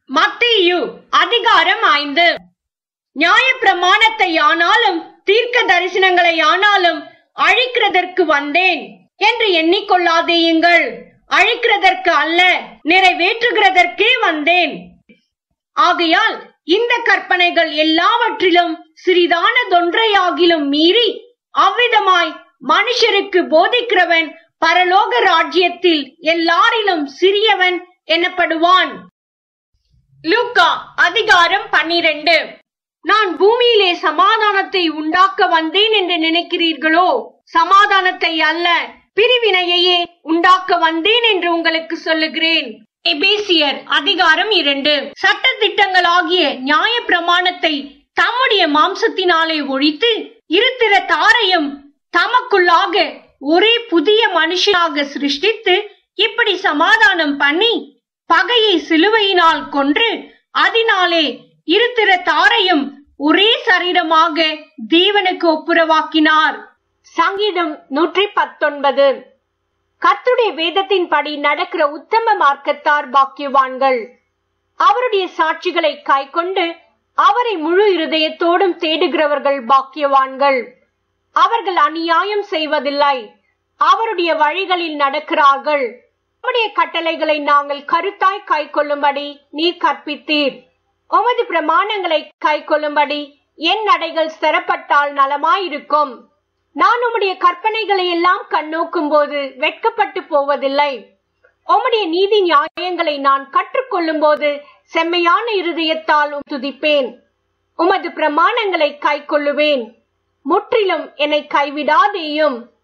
மத்தேயு அதிகாரம் ஐந்து நியாய பிரமாணத்தை ஆனாலும் தீர்க்க தரிசனங்களை ஆனாலும் அழிக்கிறதற்கு வந்தேன் என்று எண்ணிக்கொள்ளாதேயுங்கள் அழிக்கிறதற்கு அல்ல நிறைவேற்றுகிறதற்கே வந்தேன் ஆகையால் இந்த கற்பனைகள் எல்லாவற்றிலும் சிறிதானதொன்றையாகிலும் மீறி அவ்விதமாய் மனுஷருக்கு போதிக்கிறவன் பரலோக ராஜ்யத்தில் எல்லாரிலும் சிறியவன் எனப்படுவான் லூக்கா அதிகாரம் பன்னிரண்டு நான் பூமியிலே சமாதானத்தை உண்டாக்க வந்தேன் என்று நினைக்கிறீர்களோ சமாதானத்தை அல்ல பிரிவினையையே உண்டாக்க வந்தேன் என்று உங்களுக்கு சொல்லுகிறேன் எபேசியர் அதிகாரம் இரண்டு சட்ட திட்டங்களாகிய நியாய பிரமாணத்தை தம்முடைய மாம்சத்தினாலே ஒழித்து இருத்திர தாரையும் தமக்குள்ளாக ஒரே புதிய மனுஷனாக சிருஷ்டித்து இப்படி சமாதானம் பண்ணி பகையை சிலுவையினால் கொன்று அதனாலே இருத்திர தாரையும் ஒரே சரீரமாக தேவனுக்கு ஒப்புரவாக்கினார் சங்கீதம் நூற்றி பத்தொன்பது கத்துடைய வேதத்தின்படி நடக்கிற உத்தம மார்க்கத்தார் பாக்கியவான்கள் அவருடைய சாட்சிகளை கைக்கொண்டு அவரை முழு இருதயத்தோடும் தேடுகிறவர்கள் பாக்கியவான்கள் அவர்கள் அநியாயம் செய்வதில்லை அவருடைய வழிகளில் நடக்கிறார்கள் உம்முடைய கட்டளைகளை நாங்கள் கருத்தாய் கைக்கொள்ளும்படி நீர் கற்பித்தீர் உமது பிரமாணங்களை கைக்கொள்ளும்படி என் நடைகள் ஸ்திரப்பட்டால் நலமாயிருக்கும் நான் உம்முடைய கற்பனைகளை எல்லாம் கண்ணோக்கும் போது வெட்கப்பட்டு போவதில்லை உம்முடைய நீதி நியாயங்களை நான் கற்றுக்கொள்ளும் போது செம்மையான இருதயத்தால் துதிப்பேன் உமது பிரமாணங்களை கைக்கொள்ளுவேன் முற்றிலும் என்னை கைவிடாதேயும்